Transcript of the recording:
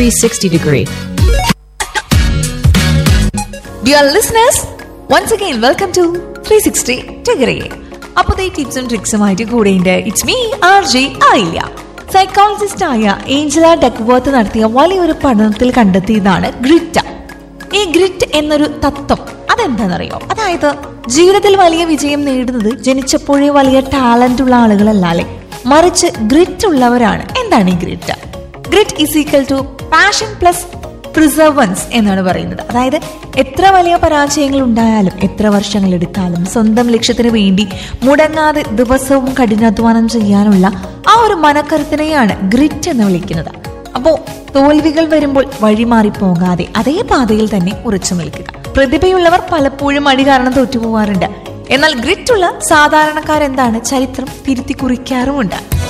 360 degree. Dear listeners, once again welcome to 360 Degree. അപ്പോൾ ഈ ടിപ്സും ട്രിക്സുമായിട്ട് കൂടെയുണ്ട് ഇറ്റ്സ് മീ ആർ ജെ ആയില്ല സൈക്കോളജിസ്റ്റ് ആയ ഏഞ്ചല ഡെക്വർത്ത് നടത്തിയ വലിയൊരു പഠനത്തിൽ കണ്ടെത്തിയതാണ് ഗ്രിറ്റ ഈ ഗ്രിറ്റ് എന്നൊരു തത്വം അതെന്താണെന്നറിയോ അതായത് ജീവിതത്തിൽ വലിയ വിജയം നേടുന്നത് ജനിച്ചപ്പോഴേ വലിയ ടാലന്റ് ഉള്ള ആളുകളല്ലാലേ മറിച്ച് ഗ്രിറ്റ് ഉള്ളവരാണ് എന്താണ് ഈ grit grit is equal to passion plus perseverance എന്നാണ് പറയുന്നത് അതായത് എത്ര വലിയ പരാജയങ്ങൾ ഉണ്ടായാലും എത്ര വർഷങ്ങൾ എടുത്താലും സ്വന്തം ലക്ഷ്യത്തിന് വേണ്ടി മുടങ്ങാതെ ദിവസവും കഠിനാധ്വാനം ചെയ്യാനുള്ള ആ ഒരു മനക്കരുത്തിനെയാണ് ഗ്രിറ്റ് എന്ന് വിളിക്കുന്നത് അപ്പോ തോൽവികൾ വരുമ്പോൾ വഴിമാറി പോകാതെ അതേ പാതയിൽ തന്നെ ഉറച്ചു നിൽക്കുക പ്രതിഭയുള്ളവർ പലപ്പോഴും അടി കാരണം തോറ്റുപോകാറുണ്ട് എന്നാൽ ഗ്രിറ്റുള്ള സാധാരണക്കാരെന്താണ് ചരിത്രം തിരുത്തി കുറിക്കാറുമുണ്ട്